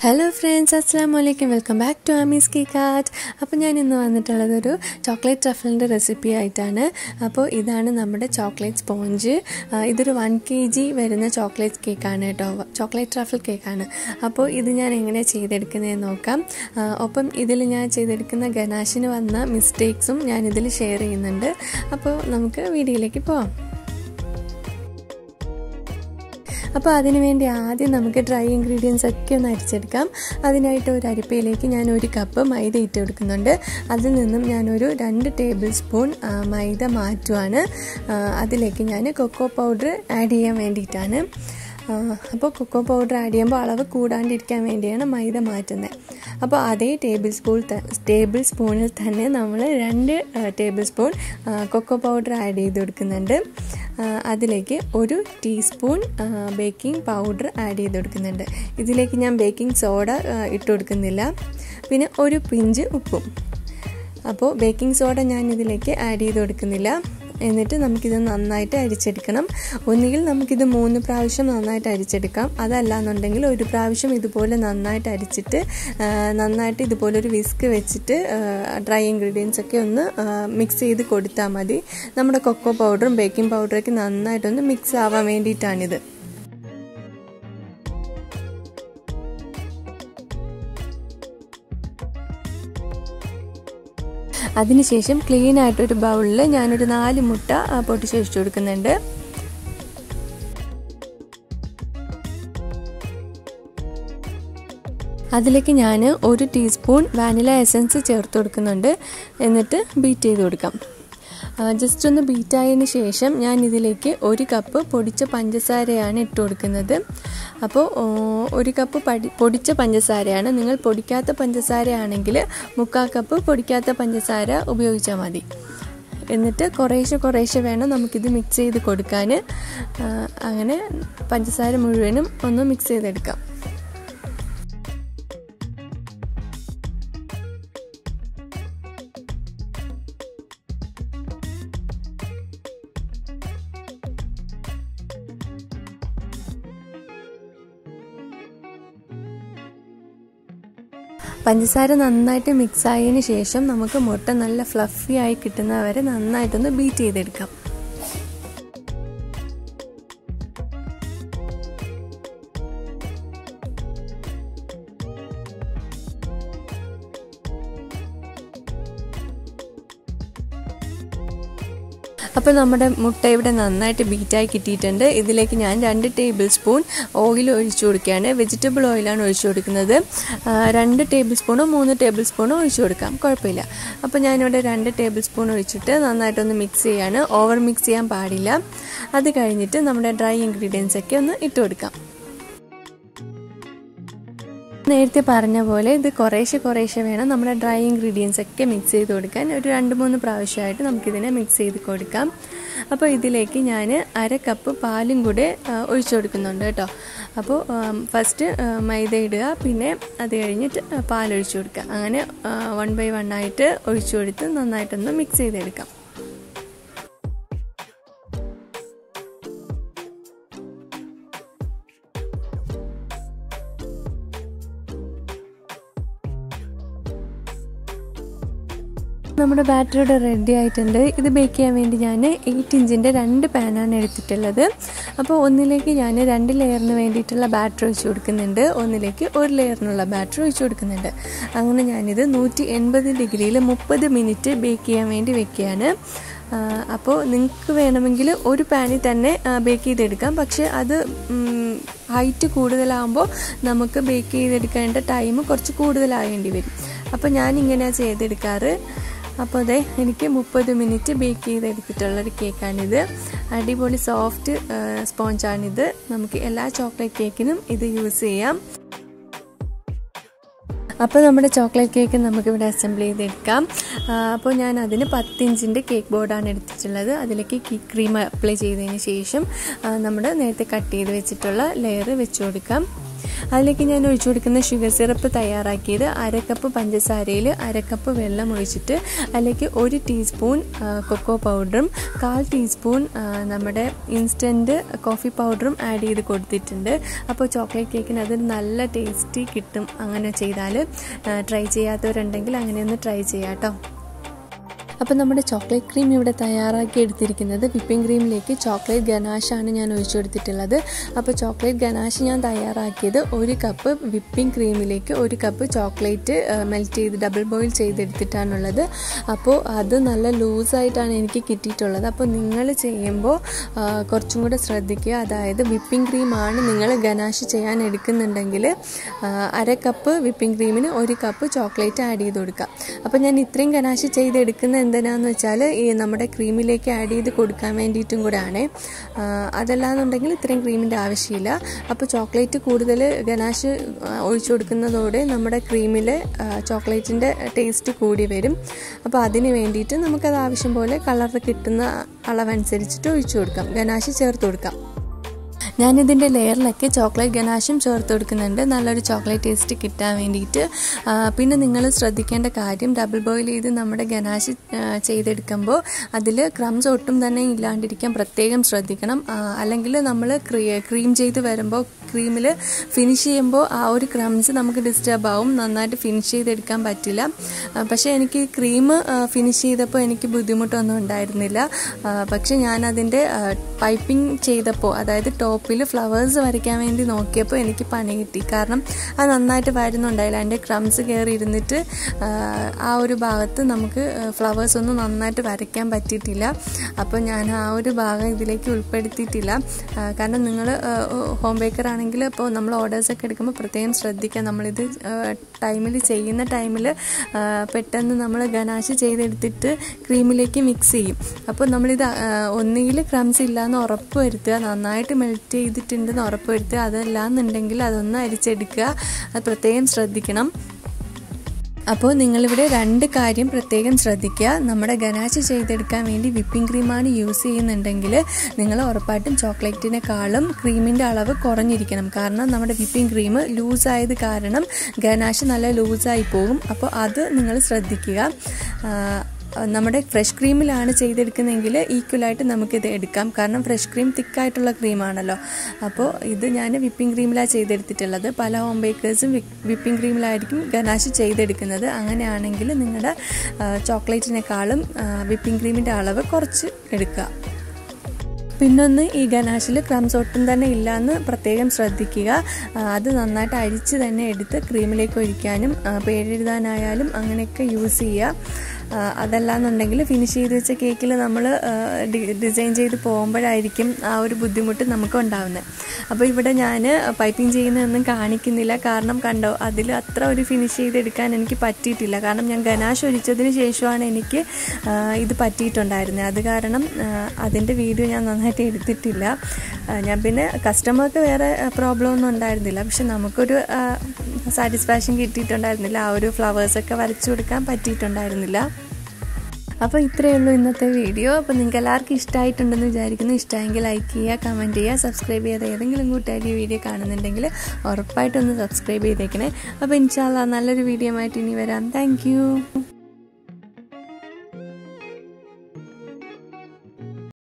hello friends അസ്സാം വലൈക്കും welcome back to ആമീസ് കേക്ക് ആർട്ട് അപ്പോൾ ഞാൻ ഇന്ന് വന്നിട്ടുള്ളത് ഒരു ചോക്ലേറ്റ് ട്രഫിളിൻ്റെ റെസിപ്പി ആയിട്ടാണ് അപ്പോൾ ഇതാണ് നമ്മുടെ ചോക്ലേറ്റ് സ്പോഞ്ച് ഇതൊരു വൺ കെ ജി വരുന്ന ചോക്ലേറ്റ് കേക്കാണ് കേട്ടോ ചോക്ലേറ്റ് ട്രഫിൾ കേക്കാണ് അപ്പോൾ ഇത് ഞാൻ എങ്ങനെയാണ് ചെയ്തെടുക്കുന്നതെന്ന് നോക്കാം ആ, ഒപ്പം ഇതിൽ ഞാൻ ചെയ്തെടുക്കുന്ന ഗനാഷിന് വന്ന മിസ്റ്റേക്സും ഞാൻ ഇതിൽ ഷെയർ ചെയ്യുന്നുണ്ട് അപ്പോൾ നമുക്ക് വീഡിയോയിലേക്ക് പോവാം അപ്പോൾ അതിന് വേണ്ടി ആദ്യം നമുക്ക് ഡ്രൈ ഇൻഗ്രീഡിയൻസ് ഒക്കെ ഒന്ന് അരിച്ചെടുക്കാം അതിനായിട്ട് ഒരു അരിപ്പയിലേക്ക് ഞാൻ ഒരു കപ്പ് മൈദ ഇട്ട് കൊടുക്കുന്നുണ്ട് അതിൽ നിന്നും ഞാനൊരു രണ്ട് ടേബിൾ സ്പൂൺ ആ, മൈദ മാറ്റുവാണ് ആ, അതിലേക്ക് ഞാൻ കൊക്കോ പൗഡർ ആഡ് ചെയ്യാൻ വേണ്ടിയിട്ടാണ് ആ, അപ്പോൾ കൊക്കോ പൗഡർ ആഡ് ചെയ്യുമ്പോൾ അളവ് കൂടാണ്ടിരിക്കാൻ വേണ്ടിയാണ് മൈദ മാറ്റുന്നത് അപ്പോൾ അതേ ടേബിൾ സ്പൂൺ ടേബിൾ സ്പൂണിൽ തന്നെ നമ്മൾ രണ്ട് tablespoon cocoa powder add ചെയ്ത് കൊടുക്കുന്നുണ്ട് ആ, അതിലേക്ക് ഒരു ടീസ്പൂൺ ബേക്കിംഗ് പൗഡർ ആഡ് ചെയ്ത് കൊടുക്കുന്നുണ്ട് ഇതിലേക്ക് ഞാൻ ബേക്കിംഗ് സോഡ ഇട്ട് കൊടുക്കുന്നില്ല പിന്നെ ഒരു പിഞ്ച് ഉപ്പും അപ്പോൾ ബേക്കിംഗ് സോഡ ഞാൻ ഇതിലേക്ക് ആഡ് ചെയ്ത് കൊടുക്കുന്നില്ല എന്നിട്ട് നമുക്കിത് നന്നായിട്ട് അരിച്ചെടുക്കണം ഒന്നുകിൽ നമുക്കിത് മൂന്ന് പ്രാവശ്യം നന്നായിട്ട് അരിച്ചെടുക്കാം അതല്ല എന്നുണ്ടെങ്കിൽ ഒരു പ്രാവശ്യം ഇതുപോലെ നന്നായിട്ട് അരിച്ചിട്ട് ആ, നന്നായിട്ട് ഇതുപോലെ ഒരു വിസ്ക് വെച്ചിട്ട് ഡ്രൈ ഇൻഗ്രീഡിയൻസ് ഒക്കെ ഒന്ന് മിക്സ് ചെയ്ത് കൊടുത്താൽ മതി നമ്മുടെ കൊക്കോ പൗഡറും ബേക്കിംഗ് പൗഡറൊക്കെ നന്നായിട്ടൊന്ന് മിക്സ് ആവാൻ വേണ്ടിയിട്ടാണിത് അതിനുശേഷം ക്ലീൻ ആയിട്ടൊരു ബൗളിൽ ഞാനൊരു നാല് മുട്ട പൊട്ടിച്ച് വെച്ച് കൊടുക്കുന്നുണ്ട് അതിലേക്ക് ഞാൻ ഒരു ടീസ്പൂൺ വാനില എസൻസ് ചേർത്ത് കൊടുക്കുന്നുണ്ട് എന്നിട്ട് ബീറ്റ് ചെയ്ത് കൊടുക്കാം ജസ്റ്റ് ഒന്ന് ബീറ്റ് ആയതിന് ശേഷം ഞാൻ ഇതിലേക്ക് ഒരു കപ്പ് പൊടിച്ച പഞ്ചസാരയാണ് ഇട്ട് കൊടുക്കുന്നത് അപ്പോൾ ഒരു കപ്പ് പടി പൊടിച്ച പഞ്ചസാരയാണ് നിങ്ങൾ പൊടിക്കാത്ത പഞ്ചസാരയാണെങ്കിൽ മുക്കാൽ കപ്പ് പൊടിക്കാത്ത പഞ്ചസാര ഉപയോഗിച്ചാൽ മതി എന്നിട്ട് കുറേശ്ശെ കുറേശ്ശെ വേണം നമുക്കിത് മിക്സ് ചെയ്ത് കൊടുക്കാൻ അങ്ങനെ പഞ്ചസാര മുഴുവനും ഒന്ന് മിക്സ് ചെയ്തെടുക്കാം പഞ്ചസാര നന്നായിട്ട് മിക്സ് ആയതിനു ശേഷം നമുക്ക് മുട്ട നല്ല ഫ്ലഫി ആയി കിട്ടുന്നവരെ നന്നായിട്ടൊന്ന് ബീറ്റ് ചെയ്തെടുക്കാം അപ്പോൾ നമ്മുടെ മുട്ട ഇവിടെ നന്നായിട്ട് ബീറ്റായി കിട്ടിയിട്ടുണ്ട് ഇതിലേക്ക് ഞാൻ രണ്ട് ടേബിൾ സ്പൂൺ ഓയിൽ ഒഴിച്ചു കൊടുക്കുകയാണ് വെജിറ്റബിൾ ഓയിലാണ് ഒഴിച്ചു കൊടുക്കുന്നത് രണ്ട് ടേബിൾ സ്പൂണോ മൂന്ന് ടേബിൾ സ്പൂണോ ഒഴിച്ചു കൊടുക്കാം കുഴപ്പമില്ല അപ്പോൾ ഞാനിവിടെ രണ്ട് ടേബിൾ സ്പൂൺ ഒഴിച്ചിട്ട് നന്നായിട്ടൊന്ന് മിക്സ് ചെയ്യാണ് ഓവർ മിക്സ് ചെയ്യാൻ പാടില്ല അത് കഴിഞ്ഞിട്ട് നമ്മുടെ ഡ്രൈ ഇൻഗ്രീഡിയൻസ് ഒക്കെ ഒന്ന് ഇട്ട് കൊടുക്കാം നേരത്തെ പറഞ്ഞ പോലെ ഇത് കുറേശ്ശെ കുറേശ്ശെ വേണം നമ്മുടെ ഡ്രൈ ഇൻഗ്രീഡിയൻസ് ഒക്കെ മിക്സ് ചെയ്ത് കൊടുക്കാൻ ഒരു രണ്ട് മൂന്ന് പ്രാവശ്യമായിട്ട് നമുക്കിതിനെ മിക്സ് ചെയ്ത് കൊടുക്കാം അപ്പോൾ ഇതിലേക്ക് ഞാൻ അര കപ്പ് പാലും കൂടെ ഒഴിച്ചു കൊടുക്കുന്നുണ്ട് കേട്ടോ അപ്പോൾ ഫസ്റ്റ് മൈദ ഇടുക പിന്നെ അത് കഴിഞ്ഞിട്ട് പാൽ ഒഴിച്ചു കൊടുക്കുക അങ്ങനെ വൺ ബൈ വൺ ആയിട്ട് ഒഴിച്ചു കൊടുത്ത് നന്നായിട്ടൊന്ന് മിക്സ് ചെയ്തെടുക്കാം നമ്മുടെ ബാറ്ററി ഇവിടെ റെഡി ആയിട്ടുണ്ട് ഇത് ബേക്ക് ചെയ്യാൻ വേണ്ടി ഞാൻ എയ്റ്റ് ഇഞ്ചിൻ്റെ രണ്ട് പാനാണ് എടുത്തിട്ടുള്ളത് അപ്പോൾ ഒന്നിലേക്ക് ഞാൻ രണ്ട് ലെയറിന് വേണ്ടിയിട്ടുള്ള ബാറ്ററി ഒഴിച്ച് കൊടുക്കുന്നുണ്ട് ഒന്നിലേക്ക് ഒരു ലെയറിനുള്ള ബാറ്ററി ഒഴിച്ച് കൊടുക്കുന്നുണ്ട് അങ്ങനെ ഞാനിത് നൂറ്റി എൺപത് ഡിഗ്രിയിൽ മുപ്പത് മിനിറ്റ് ബേക്ക് ചെയ്യാൻ വേണ്ടി വെക്കുകയാണ് അപ്പോൾ നിങ്ങൾക്ക് വേണമെങ്കിൽ ഒരു പാനിൽ തന്നെ ബേക്ക് ചെയ്തെടുക്കാം പക്ഷേ അത് ഹൈറ്റ് കൂടുതലാകുമ്പോൾ നമുക്ക് ബേക്ക് ചെയ്തെടുക്കേണ്ട ടൈം കുറച്ച് കൂടുതലാകേണ്ടി വരും അപ്പോൾ ഞാൻ ഇങ്ങനെയാണ് ചെയ്തെടുക്കാറ് അപ്പോൾ അതെ എനിക്ക് മുപ്പത് മിനിറ്റ് ബേക്ക് ചെയ്തെടുത്തിട്ടുള്ളൊരു കേക്കാണിത് അടിപൊളി സോഫ്റ്റ് സ്പോഞ്ചാണിത് നമുക്ക് എല്ലാ ചോക്ലേറ്റ് കേക്കിനും ഇത് യൂസ് ചെയ്യാം അപ്പോൾ നമ്മുടെ ചോക്ലേറ്റ് കേക്ക് നമുക്കിവിടെ അസംബിൾ ചെയ്തെടുക്കാം അപ്പോൾ ഞാൻ അതിന് പത്തിഞ്ചിൻ്റെ കേക്ക് ബോർഡാണ് എടുത്തിട്ടുള്ളത് അതിലേക്ക് ക്രീം അപ്ലൈ ചെയ്തതിന് ശേഷം നമ്മൾ നേരത്തെ കട്ട് ചെയ്ത് വെച്ചിട്ടുള്ള ലെയർ വെച്ച് കൊടുക്കാം അതിലേക്ക് ഞാൻ ഒഴിച്ചു കൊടുക്കുന്ന ഷുഗർ സിറപ്പ് തയ്യാറാക്കിയത് അര കപ്പ് പഞ്ചസാരയിൽ അര കപ്പ് വെള്ളം ഒഴിച്ചിട്ട് അതിലേക്ക് ഒരു ടീസ്പൂൺ കൊക്കോ പൗഡറും കാൽ ടീസ്പൂൺ നമ്മുടെ ഇൻസ്റ്റൻറ്റ് കോഫി പൗഡറും ആഡ് ചെയ്ത് കൊടുത്തിട്ടുണ്ട് അപ്പോൾ ചോക്ലേറ്റ് കേക്കിന് അത് നല്ല ടേസ്റ്റി കിട്ടും അങ്ങനെ ചെയ്താൽ ട്രൈ ചെയ്യാത്തവരുണ്ടെങ്കിൽ അങ്ങനെ ഒന്ന് ട്രൈ ചെയ്യാം കേട്ടോ അപ്പോൾ നമ്മുടെ ചോക്ലേറ്റ് ക്രീം ഇവിടെ തയ്യാറാക്കി എടുത്തിരിക്കുന്നത് വിപ്പിംഗ് ക്രീമിലേക്ക് ചോക്ലേറ്റ് ഗനാഷാണ് ഞാൻ ഒഴിച്ചു കൊടുത്തിട്ടുള്ളത് അപ്പോൾ ചോക്ലേറ്റ് ഗനാഷ് ഞാൻ തയ്യാറാക്കിയത് ഒരു കപ്പ് വിപ്പിംഗ് ക്രീമിലേക്ക് ഒരു കപ്പ് ചോക്ലേറ്റ് മെൽറ്റ് ചെയ്ത് ഡബിൾ ബോയിൽ ചെയ്തെടുത്തിട്ടാണുള്ളത് അപ്പോൾ അത് നല്ല ലൂസായിട്ടാണ് എനിക്ക് കിട്ടിയിട്ടുള്ളത് അപ്പോൾ നിങ്ങൾ ചെയ്യുമ്പോൾ കുറച്ചും കൂടെ ശ്രദ്ധിക്കുക അതായത് വിപ്പിംഗ് ക്രീമാണ് നിങ്ങൾ ഗനാഷ് ചെയ്യാൻ എടുക്കുന്നുണ്ടെങ്കിൽ അര കപ്പ് വിപ്പിംഗ് ക്രീമിന് ഒരു കപ്പ് ചോക്ലേറ്റ് ആഡ് ചെയ്ത് കൊടുക്കുക അപ്പോൾ ഞാൻ ഇത്രയും ഗനാഷ് ചെയ്തെടുക്കുന്ന എന്തിനാന്ന് വെച്ചാൽ ഈ നമ്മുടെ ക്രീമിലേക്ക് ആഡ് ചെയ്ത് കൊടുക്കാൻ വേണ്ടിയിട്ടും കൂടെ ആണ് അതല്ലാന്നുണ്ടെങ്കിൽ ഇത്രയും ക്രീമിൻ്റെ ആവശ്യമില്ല അപ്പോൾ ചോക്ലേറ്റ് കൂടുതൽ ഗനാഷ് ഒഴിച്ചു കൊടുക്കുന്നതോടെ നമ്മുടെ ക്രീമിൽ ചോക്ലേറ്റിൻ്റെ ടേസ്റ്റ് കൂടി വരും അപ്പോൾ അതിന് വേണ്ടിയിട്ട് നമുക്കത് ആവശ്യം പോലെ കളർ കിട്ടുന്ന അളവനുസരിച്ചിട്ട് ഒഴിച്ചു കൊടുക്കാം ഗനാഷ് ചേർത്ത് കൊടുക്കാം ഞാനിതിൻ്റെ ലെയറിലൊക്കെ ചോക്ലേറ്റ് ഗനാഷും ചേർത്ത് കൊടുക്കുന്നുണ്ട് നല്ലൊരു ചോക്ലേറ്റ് ടേസ്റ്റ് കിട്ടാൻ വേണ്ടിയിട്ട് പിന്നെ നിങ്ങൾ ശ്രദ്ധിക്കേണ്ട കാര്യം ഡബിൾ ബോയിൽ ചെയ്ത് നമ്മുടെ ഗനാഷ് ചെയ്തെടുക്കുമ്പോൾ അതിൽ ക്രംസ് ഒട്ടും തന്നെ ഇല്ലാണ്ടിരിക്കാൻ പ്രത്യേകം ശ്രദ്ധിക്കണം അല്ലെങ്കിൽ നമ്മൾ ക്രീം ചെയ്ത് വരുമ്പോൾ ക്രീമിൽ ഫിനിഷ് ചെയ്യുമ്പോൾ ആ ഒരു ക്രംസ് നമുക്ക് ഡിസ്റ്റർബ് ആവും നന്നായിട്ട് ഫിനിഷ് ചെയ്തെടുക്കാൻ പറ്റില്ല പക്ഷേ എനിക്ക് ക്രീം ഫിനിഷ് ചെയ്തപ്പോൾ എനിക്ക് ബുദ്ധിമുട്ടൊന്നും ഉണ്ടായിരുന്നില്ല പക്ഷേ ഞാൻ അതിൻ്റെ പൈപ്പിംഗ് ചെയ്തപ്പോൾ അതായത് ടോപ്പ് ടോപ്പിൽ ഫ്ലവേഴ്സ് വരയ്ക്കാൻ വേണ്ടി നോക്കിയപ്പോൾ എനിക്ക് പണി കിട്ടി കാരണം അത് നന്നായിട്ട് വരുന്നുണ്ടായില്ല അതിൻ്റെ ക്രംസ് കയറി ഇരുന്നിട്ട് ആ ഒരു ഭാഗത്ത് നമുക്ക് ഫ്ലവേഴ്സ് ഒന്നും നന്നായിട്ട് വരയ്ക്കാൻ പറ്റിയിട്ടില്ല അപ്പോൾ ഞാൻ ആ ഒരു ഭാഗം ഇതിലേക്ക് ഉൾപ്പെടുത്തിയിട്ടില്ല കാരണം നിങ്ങൾ ഹോം ബേക്കർ ആണെങ്കിൽ ഇപ്പോൾ നമ്മൾ ഓർഡേഴ്സൊക്കെ എടുക്കുമ്പോൾ പ്രത്യേകം ശ്രദ്ധിക്കുക നമ്മളിത് ടൈമിൽ ചെയ്യുന്ന ടൈമിൽ പെട്ടെന്ന് നമ്മൾ ഗനാശ് ചെയ്തെടുത്തിട്ട് ക്രീമിലേക്ക് മിക്സ് ചെയ്യും അപ്പോൾ നമ്മളിത് ഒന്നുകിൽ ക്രംസ് ഇല്ലയെന്ന് ഉറപ്പ് വരുത്തുക നന്നായിട്ട് മെൽറ്റ് ചെയ്തിട്ടുണ്ടെന്ന് ഉറപ്പ് വരുത്തുക അതല്ലാന്നുണ്ടെങ്കിൽ അതൊന്ന് അരിച്ചെടുക്കുക അത് പ്രത്യേകം ശ്രദ്ധിക്കണം അപ്പോൾ നിങ്ങളിവിടെ രണ്ട് കാര്യം പ്രത്യേകം ശ്രദ്ധിക്കുക നമ്മുടെ ഗനാശ് ചെയ്തെടുക്കാൻ വേണ്ടി വിപ്പിംഗ് ക്രീമാണ് യൂസ് ചെയ്യുന്നുണ്ടെങ്കിൽ നിങ്ങൾ ഉറപ്പായിട്ടും ചോക്ലേറ്റിനേക്കാളും ക്രീമിൻ്റെ അളവ് കുറഞ്ഞിരിക്കണം കാരണം നമ്മുടെ വിപ്പിംഗ് ക്രീം ലൂസായത് കാരണം ഗനാശ് നല്ല ലൂസായി പോകും അപ്പോൾ അത് നിങ്ങൾ ശ്രദ്ധിക്കുക നമ്മുടെ ഫ്രഷ് ക്രീമിലാണ് ചെയ്തെടുക്കുന്നതെങ്കിൽ ഈക്വലായിട്ട് നമുക്കിത് എടുക്കാം കാരണം ഫ്രഷ് ക്രീം തിക്കായിട്ടുള്ള ക്രീമാണല്ലോ അപ്പോൾ ഇത് ഞാൻ വിപ്പിംഗ് ക്രീമിലാണ് ചെയ്തെടുത്തിട്ടുള്ളത് പല ഹോം ബേക്കേഴ്സും വിപ്പിംഗ് ക്രീമിലായിരിക്കും ഗനാശ് ചെയ്തെടുക്കുന്നത് അങ്ങനെയാണെങ്കിൽ നിങ്ങളുടെ ചോക്ലേറ്റിനേക്കാളും വിപ്പിംഗ് ക്രീമിൻ്റെ അളവ് കുറച്ച് എടുക്കുക പിന്നൊന്ന് ഈ ഗനാഷിൽ ക്രംസ് ഒട്ടും തന്നെ ഇല്ലയെന്ന് പ്രത്യേകം ശ്രദ്ധിക്കുക അത് നന്നായിട്ട് അരിച്ച് തന്നെ എടുത്ത് ക്രീമിലേക്ക് ഒഴിക്കാനും പേരെഴുതാനായാലും അങ്ങനെയൊക്കെ യൂസ് ചെയ്യുക അതല്ലാന്നുണ്ടെങ്കിൽ ഫിനിഷ് ചെയ്ത് വെച്ച കേക്കിൽ നമ്മൾ ഡിസൈൻ ചെയ്ത് പോകുമ്പോഴായിരിക്കും ആ ഒരു ബുദ്ധിമുട്ട് നമുക്ക് ഉണ്ടാവുന്നത് അപ്പോൾ ഇവിടെ ഞാൻ പൈപ്പിംഗ് ചെയ്യുന്നതൊന്നും കാണിക്കുന്നില്ല കാരണം കണ്ടോ അതിൽ അത്ര ഒരു ഫിനിഷ് ചെയ്തെടുക്കാൻ എനിക്ക് പറ്റിയിട്ടില്ല കാരണം ഞാൻ ഗനാഷ് ഒഴിച്ചതിന് ശേഷമാണ് എനിക്ക് ഇത് പറ്റിയിട്ടുണ്ടായിരുന്നത് അത് കാരണം അതിൻ്റെ വീഡിയോ ഞാൻ നന്നായിട്ട് എടുത്തിട്ടില്ല ഞാൻ പിന്നെ കസ്റ്റമർക്ക് വേറെ പ്രോബ്ലം ഒന്നും ഉണ്ടായിരുന്നില്ല പക്ഷെ നമുക്കൊരു സാറ്റിസ്ഫാക്ഷൻ കിട്ടിയിട്ടുണ്ടായിരുന്നില്ല ആ ഒരു ഫ്ലവേഴ്സൊക്കെ വരച്ചു കൊടുക്കാൻ പറ്റിയിട്ടുണ്ടായിരുന്നില്ല അപ്പോൾ ഇത്രയേ ഉള്ളൂ ഇന്നത്തെ വീഡിയോ അപ്പോൾ നിങ്ങൾക്ക് എല്ലാവർക്കും ഇഷ്ടമായിട്ടുണ്ടെന്ന് വിചാരിക്കുന്നു ഇഷ്ടമായെങ്കിൽ ലൈക്ക് ചെയ്യുക കമൻറ്റ് ചെയ്യുക സബ്സ്ക്രൈബ് ചെയ്ത് ഏതെങ്കിലും കൂട്ടുകാർ ഈ വീഡിയോ കാണുന്നുണ്ടെങ്കിൽ ഉറപ്പായിട്ടൊന്ന് സബ്സ്ക്രൈബ് ചെയ്തേക്കണേ അപ്പോൾ ഇൻഷാല്ല നല്ലൊരു വീഡിയോ ആയിട്ട് ഇനി വരാം താങ്ക്